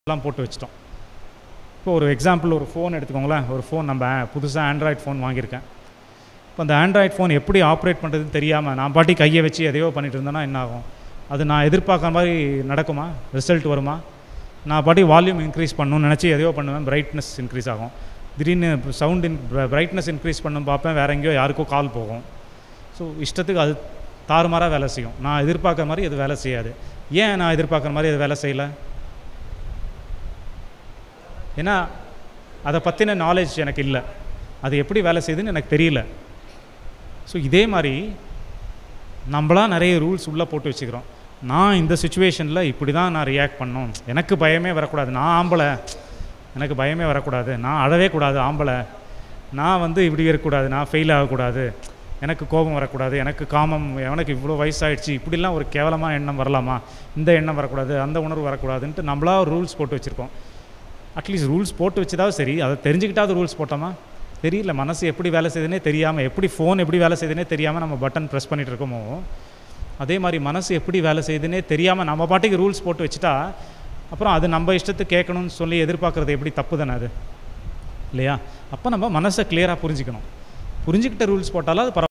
எல்லாம் போட்டு வச்சிட்டோம் இப்போ ஒரு எக்ஸாம்பிள் ஒரு ஃபோன் எடுத்துக்கோங்களேன் ஒரு ஃபோன் நம்ம புதுசாக ஆண்ட்ராய்ட் ஃபோன் வாங்கியிருக்கேன் இப்போ அந்த ஆண்ட்ராய்ட் ஃபோன் எப்படி ஆப்ரேட் பண்ணுறதுன்னு தெரியாமல் நான் பாட்டி கையை வச்சு எதையோ பண்ணிட்டு இருந்தேன்னா என்ன ஆகும் அது நான் எதிர்பார்க்குற மாதிரி நடக்குமா ரிசல்ட் வருமா நான் பாட்டி வால்யூம் இன்க்ரீஸ் பண்ணணும்னு நினச்சி எதையோ பண்ணுவேன் பிரைட்னஸ் இன்க்ரீஸ் ஆகும் திடீர்னு சவுண்ட் இன் பிரைட்னஸ் இன்க்ரீஸ் பண்ணணும் பார்ப்பேன் வேற எங்கேயோ யாருக்கோ கால் போகும் ஸோ இஷ்டத்துக்கு அது தாறுமாறாக வேலை செய்யும் நான் எதிர்பார்க்குற மாதிரி அது வேலை செய்யாது ஏன் நான் எதிர்பார்க்குற மாதிரி அது வேலை செய்யலை ஏன்னா அதை பற்றின நாலேஜ் எனக்கு இல்லை அது எப்படி வேலை செய்யுதுன்னு எனக்கு தெரியல ஸோ இதே மாதிரி நம்மளா நிறைய ரூல்ஸ் உள்ளே போட்டு வச்சுக்கிறோம் நான் இந்த சுச்சுவேஷனில் இப்படி தான் நான் ரியாக்ட் பண்ணணும் எனக்கு பயமே வரக்கூடாது நான் ஆம்பளை எனக்கு பயமே வரக்கூடாது நான் அழவே கூடாது ஆம்பளை நான் வந்து இப்படி இருக்கக்கூடாது நான் ஃபெயில் ஆகக்கூடாது எனக்கு கோபம் வரக்கூடாது எனக்கு காமம் எனக்கு இவ்வளோ வயசாயிடுச்சு இப்படிலாம் ஒரு கேவலமான எண்ணம் வரலாமா இந்த எண்ணம் வரக்கூடாது அந்த உணர்வு வரக்கூடாதுன்ட்டு நம்மளா ஒரு ரூல்ஸ் போட்டு வச்சுருக்கோம் அட்லீஸ்ட் ரூல்ஸ் போட்டு வச்சதாவது சரி அதை தெரிஞ்சுக்கிட்டாவது ரூல்ஸ் போட்டோமா தெரியல மனசு எப்படி வேலை செய்யுதுன்னே தெரியாமல் எப்படி ஃபோன் எப்படி வேலை செய்யுதுன்னே தெரியாமல் நம்ம பட்டன் ப்ரெஸ் பண்ணிட்டு இருக்கோமோ அதே மாதிரி மனசு எப்படி வேலை செய்யுதுன்னே தெரியாமல் நம்ம பாட்டுக்கு ரூல்ஸ் போட்டு வச்சுட்டா அப்புறம் அது நம்ம இஷ்டத்துக்கு கேட்கணும்னு சொல்லி எதிர்பார்க்குறது எப்படி தப்பு தானே அது இல்லையா அப்போ நம்ம மனசை கிளியராக புரிஞ்சுக்கணும் புரிஞ்சுக்கிட்ட ரூல்ஸ் போட்டாலும் அது பரவ